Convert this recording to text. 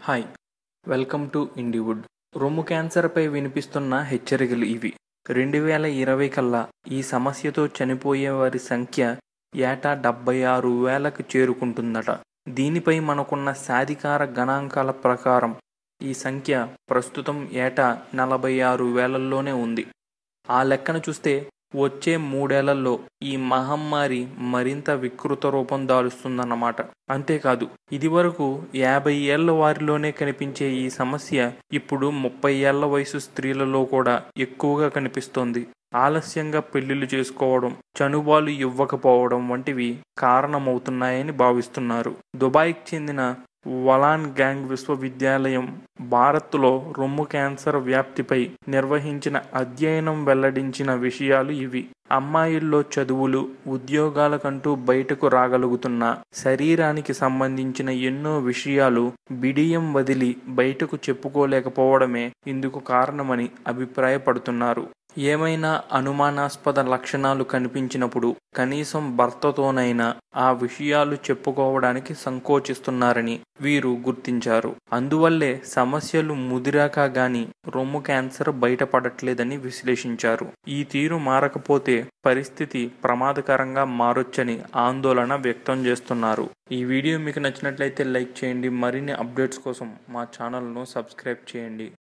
hi welcome to Indywood రొమ్ము క్యాన్సర్పై వినిపిస్తున్న హెచ్చరికలు ఇవి రెండు వేల ఇరవై కల్లా ఈ సమస్యతో చనిపోయే వారి సంఖ్య ఏటా డెబ్బై ఆరు వేలకు చేరుకుంటుందట దీనిపై మనకున్న సాధికార గణాంకాల ప్రకారం ఈ సంఖ్య ప్రస్తుతం ఏటా నలభై ఆరు వేలల్లోనే ఉంది ఆ లెక్కన చూస్తే వచ్చే మూడేళ్లలో ఈ మహమ్మారి మరింత వికృత రూపం దాలుస్తుందన్నమాట అంతేకాదు ఇదివరకు యాభై ఏళ్ల వారిలోనే కనిపించే ఈ సమస్య ఇప్పుడు ముప్పై ఏళ్ల వయసు స్త్రీలలో కూడా ఎక్కువగా కనిపిస్తోంది ఆలస్యంగా పెళ్లిళ్లు చేసుకోవడం చనుబాలు ఇవ్వకపోవడం వంటివి కారణమవుతున్నాయని భావిస్తున్నారు దుబాయ్కి చెందిన వలాన్ గ్యాంగ్ విశ్వవిద్యాలయం భారత్లో రొమ్ము క్యాన్సర్ వ్యాప్తిపై నిర్వహించిన అధ్యయనం వెల్లడించిన విషయాలు ఇవి అమ్మాయిల్లో చదువులు ఉద్యోగాలకంటూ బయటకు రాగలుగుతున్న శరీరానికి సంబంధించిన ఎన్నో విషయాలు బిడియం వదిలి బయటకు చెప్పుకోలేకపోవడమే ఇందుకు కారణమని అభిప్రాయపడుతున్నారు ఏమైనా అనుమానాస్పద లక్షణాలు కనిపించినప్పుడు కనీసం భర్తతోనైనా ఆ విషయాలు చెప్పుకోవడానికి సంకోచిస్తున్నారని వీరు గుర్తించారు అందువల్లే సమస్యలు ముదిరాక గాని రొమ్ము క్యాన్సర్ బయటపడట్లేదని విశ్లేషించారు ఈ తీరు మారకపోతే పరిస్థితి ప్రమాదకరంగా మారొచ్చని ఆందోళన వ్యక్తం చేస్తున్నారు ఈ వీడియో మీకు నచ్చినట్లయితే లైక్ చేయండి మరిన్ని అప్డేట్స్ కోసం మా ఛానల్ను సబ్స్క్రైబ్ చేయండి